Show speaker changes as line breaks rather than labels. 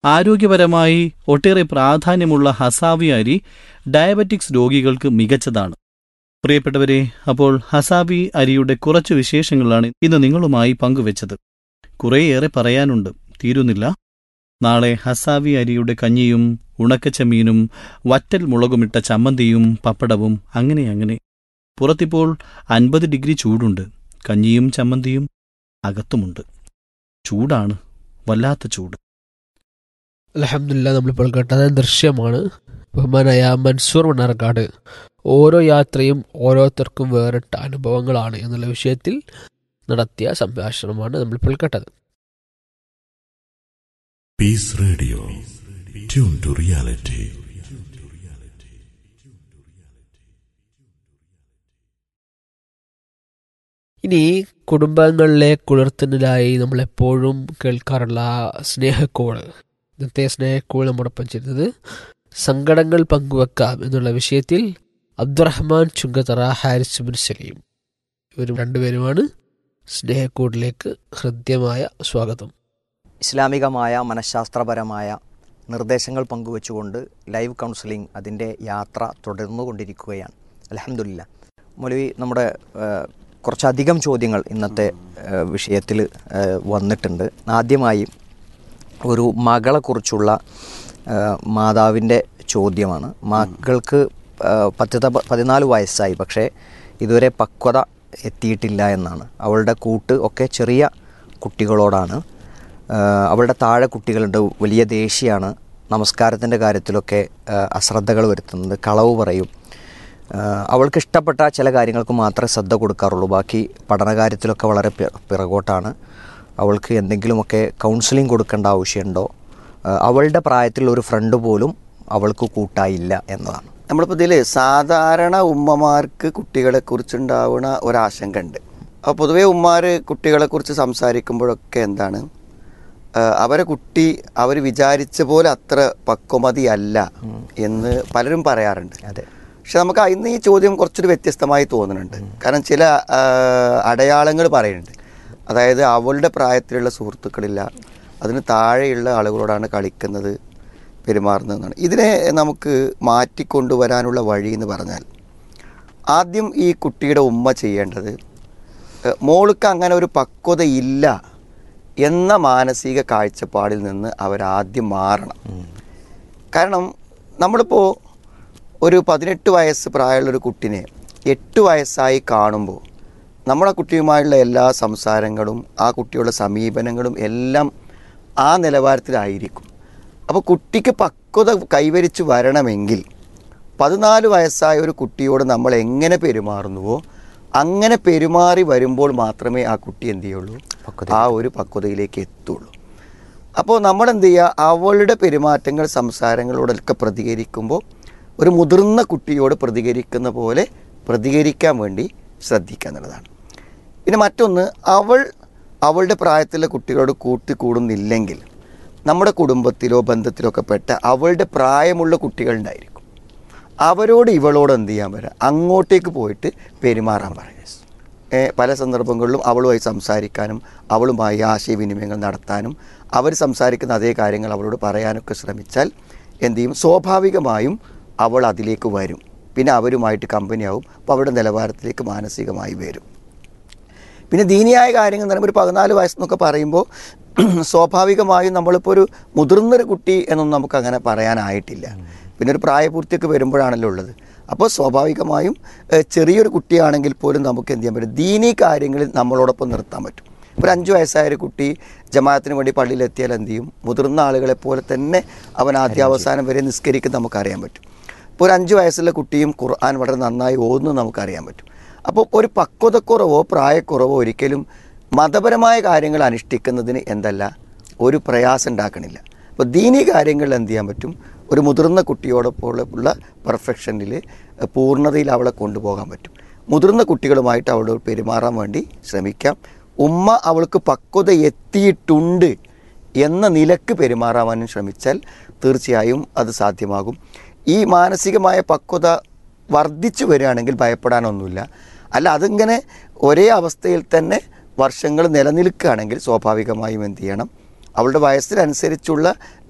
ആരോഗ്യപരമായി ഒട്ടേറെ പ്രാധാന്യമുള്ള ഹസാവി അരി ഡയബറ്റിക്സ് രോഗികൾക്ക് മികച്ചതാണ് പ്രിയപ്പെട്ടവരെ അപ്പോൾ ഹസാബി അരിയുടെ കുറച്ചു വിശേഷങ്ങളാണ് ഇന്ന് നിങ്ങളുമായി പങ്കുവച്ചത് കുറേയേറെ പറയാനുണ്ട് തീരുന്നില്ല നാളെ ഹസാവി അരിയുടെ കഞ്ഞിയും ഉണക്കച്ചമീനും വറ്റൽ മുളകുമിട്ട ചമ്മന്തിയും പപ്പടവും അങ്ങനെ അങ്ങനെ പുറത്തിപ്പോൾ അൻപത് ഡിഗ്രി ചൂടുണ്ട് കഞ്ഞിയും ചമ്മന്തിയും അകത്തുമുണ്ട് ചൂടാണ് വല്ലാത്ത ചൂട്
അലഹമില്ല നമ്മളിപ്പോൾ കേട്ടത് ദൃശ്യമാണ് ബഹുമാനായ മൻസൂർ മണ്ണാർക്കാട് ഓരോ യാത്രയും ഓരോരുത്തർക്കും വേറിട്ട അനുഭവങ്ങളാണ് എന്നുള്ള വിഷയത്തിൽ നടത്തിയ സംഭാഷണമാണ് നമ്മളിപ്പോൾ കേട്ടത്
Peace Radio. Tune to reality.
ഇനി കുടുംബങ്ങളിലെ കുളിർത്തലിനായി നമ്മളെപ്പോഴും കേൾക്കാറുള്ള സ്നേഹക്കോള് ഇന്നത്തെ സ്നേഹക്കോൾ നമ്മോടൊപ്പം ചെയ്യുന്നത് സങ്കടങ്ങൾ പങ്കുവെക്കാം എന്നുള്ള വിഷയത്തിൽ അബ്ദുറഹ്മാൻ ചുങ്കത്തറ ഹാരിസ് ബിൻ സലീം ഇവർ രണ്ടുപേരുമാണ് സ്നേഹക്കൂടിലേക്ക് ഹൃദ്യമായ സ്വാഗതം
ഇസ്ലാമികമായ മനഃശാസ്ത്രപരമായ നിർദ്ദേശങ്ങൾ പങ്കുവച്ചുകൊണ്ട് ലൈവ് കൗൺസിലിംഗ് അതിൻ്റെ യാത്ര തുടർന്നു കൊണ്ടിരിക്കുകയാണ് അലഹമില്ല മൊലവി നമ്മുടെ ഏഹ്, കുറച്ചധികം ചോദ്യങ്ങൾ ഇന്നത്തെ വിഷയത്തിൽ വന്നിട്ടുണ്ട് ആദ്യമായി ഒരു മകളെക്കുറിച്ചുള്ള ഏഹ്, മാതാവിൻ്റെ ചോദ്യമാണ് മകൾക്ക് ഏഹ്, പത്ത് ത- പതിനാല് വയസ്സായി പക്ഷേ ഇതുവരെ പക്വത എത്തിയിട്ടില്ല എന്നാണ് അവളുടെ കൂട്ട് ഒക്കെ ചെറിയ കുട്ടികളോടാണ് ആഹ് അവളുടെ താഴെ കുട്ടികളുണ്ട് വലിയ ദേഷ്യമാണ് നമസ്കാരത്തിൻ്റെ കാര്യത്തിലൊക്കെ ആഹ് അശ്രദ്ധകൾ വരുത്തുന്നത് കളവ് പറയും ആഹ് അവൾക്ക് ഇഷ്ടപ്പെട്ട ചില കാര്യങ്ങൾക്ക് മാത്രമേ ശ്രദ്ധ കൊടുക്കാറുള്ളൂ ബാക്കി പഠനകാര്യത്തിലൊക്കെ വളരെ പി- പിറകോട്ടാണ് അവൾക്ക് എന്തെങ്കിലുമൊക്കെ കൗൺസിലിംഗ് കൊടുക്കേണ്ട ആവശ്യമുണ്ടോ ആഹ് അവളുടെ പ്രായത്തിലുള്ള ഒരു ഫ്രണ്ട് പോലും അവൾക്ക് കൂട്ടായില്ല എന്നതാണ്
നമ്മളിപ്പോൾ ഇതിൽ സാധാരണ ഉമ്മമാർക്ക് കുട്ടികളെ കുറിച്ചുണ്ടാവുന്ന ഒരാശങ്ക ഉണ്ട് അപ്പോൾ പൊതുവേ ഉമ്മാർ കുട്ടികളെ കുറിച്ച് സംസാരിക്കുമ്പോഴൊക്കെ എന്താണ് ആ, അവരെ കുട്ടി അവർ വിചാരിച്ച പോലെ അത്ര പക്വമതിയല്ല എന്ന് പലരും പറയാറുണ്ട്
അതെ
പക്ഷെ നമുക്ക് ഇന്ന് ഈ ചോദ്യം കുറച്ചൊരു വ്യത്യസ്തമായി തോന്നുന്നുണ്ട് കാരണം ചില അടയാളങ്ങൾ പറയുന്നുണ്ട് അതായത് അവളുടെ പ്രായത്തിലുള്ള സുഹൃത്തുക്കളില്ല അതിന് താഴെയുള്ള ആളുകളോടാണ് കളിക്കുന്നത് പെരുമാറുന്നതെന്നാണ് ഇതിനെ നമുക്ക് മാറ്റിക്കൊണ്ടുവരാനുള്ള വഴി എന്ന് പറഞ്ഞാൽ ആദ്യം ഈ കുട്ടിയുടെ ഉമ്മ ചെയ്യേണ്ടത് ഏഹ്, മോൾക്ക് അങ്ങനെ ഒരു പക്വതയില്ല എന്ന മാനസിക കാഴ്ചപ്പാടിൽ നിന്ന് അവരാദ്യം മാറണം കാരണം നമ്മളിപ്പോൾ ഒരു പതിനെട്ട് വയസ്സ് പ്രായമുള്ള ഒരു കുട്ടിനെ എട്ട് വയസ്സായി കാണുമ്പോൾ നമ്മുടെ കുട്ടിയുമായുള്ള എല്ലാ സംസാരങ്ങളും ആ കുട്ടിയുടെ സമീപനങ്ങളും എല്ലാം ആ നിലവാരത്തിലായിരിക്കും അപ്പോൾ കുട്ടിക്ക് പക്വത കൈവരിച്ച് വരണമെങ്കിൽ പതിനാല് വയസ്സായ ഒരു കുട്ടിയോട് നമ്മൾ എങ്ങനെ പെരുമാറുന്നുവോ അങ്ങനെ പെരുമാറി വരുമ്പോൾ മാത്രമേ ആ കുട്ടി എന്ത് ചെയ്യുള്ളൂ ആ ഒരു പക്വതയിലേക്ക് എത്തുള്ളൂ അപ്പോൾ നമ്മൾ എന്ത് ചെയ്യുക അവളുടെ പെരുമാറ്റങ്ങൾ സംസാരങ്ങളോടൊക്കെ പ്രതികരിക്കുമ്പോൾ ഒരു മുതിർന്ന കുട്ടിയോട് പ്രതികരിക്കുന്ന പോലെ പ്രതികരിക്കാൻ വേണ്ടി ശ്രദ്ധിക്കുക എന്നുള്ളതാണ് പിന്നെ മറ്റൊന്ന് അവൾ അവളുടെ പ്രായത്തിലുള്ള കുട്ടികളോട് കൂട്ടി കൂടുന്നില്ലെങ്കിൽ നമ്മുടെ കുടുംബത്തിലോ ബന്ധത്തിലോ ഒക്കെ പെട്ട അവളുടെ പ്രായമുള്ള കുട്ടികളുണ്ടായിരിക്കും അവരോട് ഇവളോട് എന്ത് ചെയ്യാൻ പറ്റുക അങ്ങോട്ടേക്ക് പോയിട്ട് പെരുമാറാൻ പറയുക ഏ, പല സന്ദർഭങ്ങളിലും അവളുമായി സംസാരിക്കാനും അവളുമായി ആശയവിനിമയങ്ങൾ നടത്താനും അവർ സംസാരിക്കുന്ന അതേ കാര്യങ്ങൾ അവളോട് പറയാനൊക്കെ ശ്രമിച്ചാൽ എന്ത് ചെയ്യും സ്വാഭാവികമായും അവൾ അതിലേക്ക് വരും പിന്നെ അവരുമായിട്ട് കമ്പനിയാവും അപ്പോൾ അവരുടെ നിലവാരത്തിലേക്ക് മാനസികമായി വരും പിന്നെ ദീനിയായ കാര്യങ്ങൾ എന്ന് പറയുമ്പോൾ ഒരു പതിനാല് വയസ്സെന്നൊക്കെ പറയുമ്പോൾ സ്വാഭാവികമായും നമ്മളിപ്പോൾ ഒരു മുതിർന്നൊരു കുട്ടി എന്നൊന്നും നമുക്ക് അങ്ങനെ പറയാനായിട്ടില്ല പിന്നെ ഒരു പ്രായപൂർത്തിയൊക്കെ വരുമ്പോഴാണല്ലോ ഉള്ളത് അപ്പോൾ സ്വാഭാവികമായും ഏഹ്, ചെറിയൊരു കുട്ടിയാണെങ്കിൽ പോലും നമുക്ക് എന്ത് ചെയ്യാൻ പറ്റും ദീനീ കാര്യങ്ങളിൽ നമ്മളോടൊപ്പം നിർത്താൻ പറ്റും ഇപ്പോൾ ഒരു അഞ്ച് വയസ്സായ ഒരു കുട്ടി ജമാഅത്തിന് വേണ്ടി പള്ളിയിലെത്തിയാൽ എന്ത് ചെയ്യും മുതിർന്ന ആളുകളെ പോലെ തന്നെ അവൻ ആദ്യാവസാനം വരെ നിസ്കരിക്കും നമുക്കറിയാൻ പറ്റും ഇപ്പോൾ ഒരു അഞ്ച് വയസ്സുള്ള കുട്ടിയും ഖുർആൻ വളരെ നന്നായി ഓതുന്നു നമുക്കറിയാൻ പറ്റും അപ്പോൾ ഒരു പക്വതക്കുറവോ പ്രായക്കുറവോ ഒരിക്കലും മതപരമായ കാര്യങ്ങൾ അനുഷ്ഠിക്കുന്നതിന് എന്തല്ല ഒരു പ്രയാസം ഉണ്ടാക്കണില്ല അപ്പോൾ ദീനീ കാര്യങ്ങളിൽ എന്ത് ചെയ്യാൻ പറ്റും ഒരു മുതിർന്ന കുട്ടിയോടൊപ്പമുള്ള പെർഫെക്ഷനിൽ പൂർണ്ണതയിൽ അവളെ കൊണ്ടുപോകാൻ പറ്റും മുതിർന്ന കുട്ടികളുമായിട്ട് അവളോട് പെരുമാറാൻ വേണ്ടി ശ്രമിക്കാം ഉമ്മ അവൾക്ക് പക്വത എത്തിയിട്ടുണ്ട് എന്ന നിലക്ക് പെരുമാറാനും ശ്രമിച്ചാൽ തീർച്ചയായും അത് സാധ്യമാകും ഈ മാനസികമായ പക്വത വർദ്ധിച്ചു വരികയാണെങ്കിൽ ഭയപ്പെടാനൊന്നുമില്ല അല്ല അതിങ്ങനെ ഒരേ അവസ്ഥയിൽ തന്നെ വർഷങ്ങൾ നിലനിൽക്കുകയാണെങ്കിൽ സ്വാഭാവികമായും എന്ത് ചെയ്യണം അവളുടെ വയസ്സിനനുസരിച്ചുള്ള